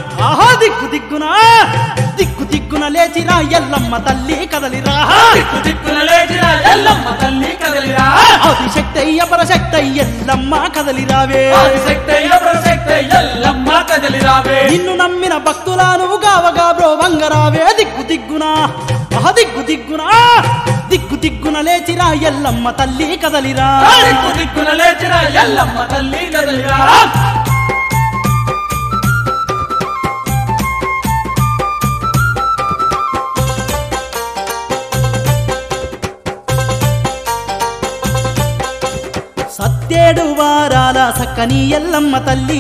ఆహా దిక్కు దిక్కున దిక్కు దిక్కున లేచిరా ఎల్లమ్మ తల్లి కదలిరా దిక్కు దిక్కున లేచిన ఎల్లమ్మ తల్లి కదలిరా ఆదిశక్తయ్య పరశక్తయ్య ఎల్లమ్మ కదలిరావే ఆదిశక్తయ్య ప్రసక్తయ్య ఎల్లమ్మ కదలిరావే నిన్ను నమ్మిన భక్తులను గావగా బ్రో వంగరావే దిక్కు దిగ్గున ఆహా దిక్కు దిగ్గున దిక్కు దిక్కున లేచిరా ఎల్లమ్మ తల్లి కదలిరా దిక్కు దిక్కున లేచిన ఎల్లమ్మ తల్లి కదలిరా సత్యేడు వారాల సక్కని ఎల్లమ్మ తల్లి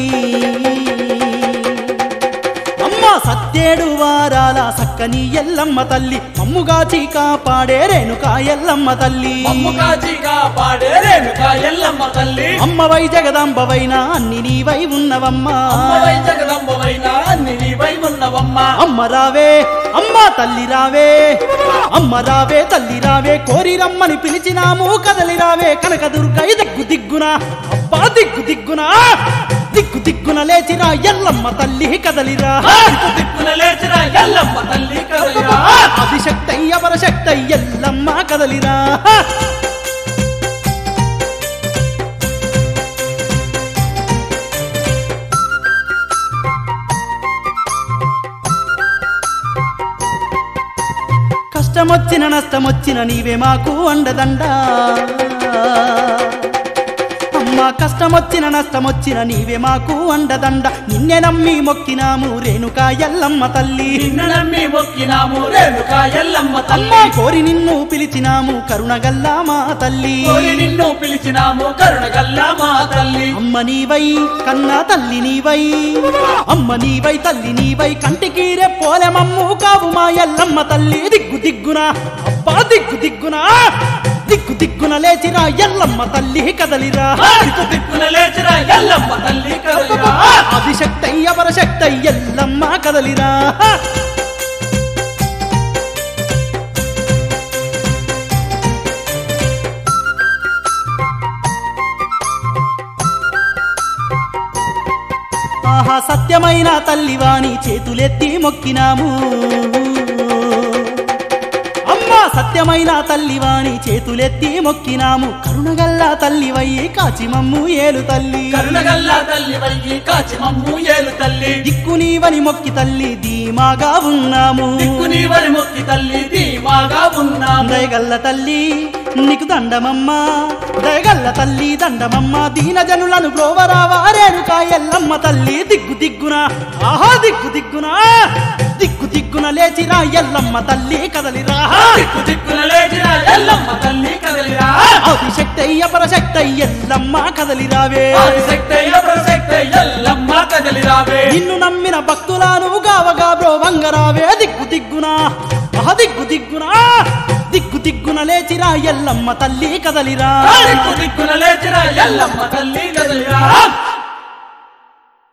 అమ్మ సత్యేడు వారాల సక్కని ఎల్లమ్మ తల్లి మమ్ముగాచి కాపాడే రేణుకా ఎల్లమ్మ తల్లి మమ్ముగాచిగా పాడే రేణుక ఎల్లమ్మ తల్లి అమ్మవై జగదాంబవైన అన్ని నీవై ఉన్నవమ్మా అమ్మవై జగదంబవైన అన్ని నీవై ఉన్నవమ్మ అమ్మ రావే అమ్మ తల్లి రావే అమ్మ రావే తల్లి రావే కోరి రమ్మని పిలిచినాము కదలి రావే కనక దుర్గై దిగ్గు దిగ్గున అబ్బా దిగ్గు దిగ్గున దిగ్గు దిగ్గున లేచిరా ఎల్లమ్మ తల్లి కదలిరా దిక్కు దిక్కున లేచిన ఎల్లమ్మ తల్లి కదలిరా అభిశక్తయ్య పరశక్తయ్య ఎల్లమ్మ కదలిరా కష్టమొచ్చిన నష్టమొచ్చిన నీవే మాకు అండదండ అమ్మా కష్టమొచ్చిన నష్టమొచ్చిన నీవే మాకు అండదండ నిన్నే నమ్మి మొక్కినాము రేణుకా ఎల్లమ్మ తల్లి నిన్ను నమ్మి మొక్కినాము రేణుక ఎల్లమ్మ అమ్మా తల్లి కోరి నిన్ను పిలిచినాము కరుణగల్లా మా తల్లి కోరి నిన్ను పిలిచినాము కరుణగల్లా మా తల్లి అమ్మ నీవై కన్నా తల్లి నీవై అమ్మ నీవై తల్లి నీవై కంటికి రెప్పోలే మమ్ము కావు మా ఎల్లమ్మ తల్లి దిగ్గు దిగ్గున అబ్బా దిగ్గు దిగ్గున దిగ్గు దిగ్గున లేచిరా ఎల్లమ్మ తల్లి కదలిరా దిక్కు దిక్కున లేచిన ఎల్లమ్మ తల్లి కదలిరా ఆదిశక్తయ్య పరశక్తయ్య ఎల్లమ్మ కదలిరా ఆహా సత్యమైన తల్లివాణి చేతులెత్తి మొక్కినాము అమ్మా సత్యమైన తల్లివాణి చేతులెత్తి మొక్కినాము కరుణగల్లా తల్లివయ్యి కాచి మమ్ము ఏలు తల్లి కరుణగల్లా తల్లి వయ్యి కాచి మమ్ము ఏలు తల్లి దిక్కు నీవని మొక్కి తల్లి ధీమాగా ఉన్నాము దిక్కు నీవరి మొక్కి తల్లి ధీమాగా ఉన్నాము దయగల్ల తల్లి నీకు దండమమ్మా దయగల్ల తల్లి దండమమ్మ దీన జనులను బ్రోవరావా రేణుకా ఎల్లమ్మ తల్లి దిగ్గు దిగ్గున ఆహా దిగ్గు దిగ్గున దిక్కు దిగ్గున లేచిరా ఎల్లమ్మ తల్లి కదలిరా దిక్కు దిక్కున లేచిన ఎల్లమ్మ తల్లి కదలిరా ఆదిశక్తయ్య పరశక్తయ్య ఎల్లమ్మ కదలిరావే ఆదిశక్తయ్య ప్రసక్తయ్య ఎల్లమ్మ కదలిరావే నిన్ను నమ్మిన భక్తులను గావగా బ్రో వంగరావే దిగ్గు దిగ్గున ఆహా దిగ్గు దిగ్గున దిగ్గు దిగ్గున లేచిరా ఎల్లమ్మ తల్లి కదలిరా దిక్కు దిక్కున లేచిన ఎల్లమ్మ తల్లి కదలిరా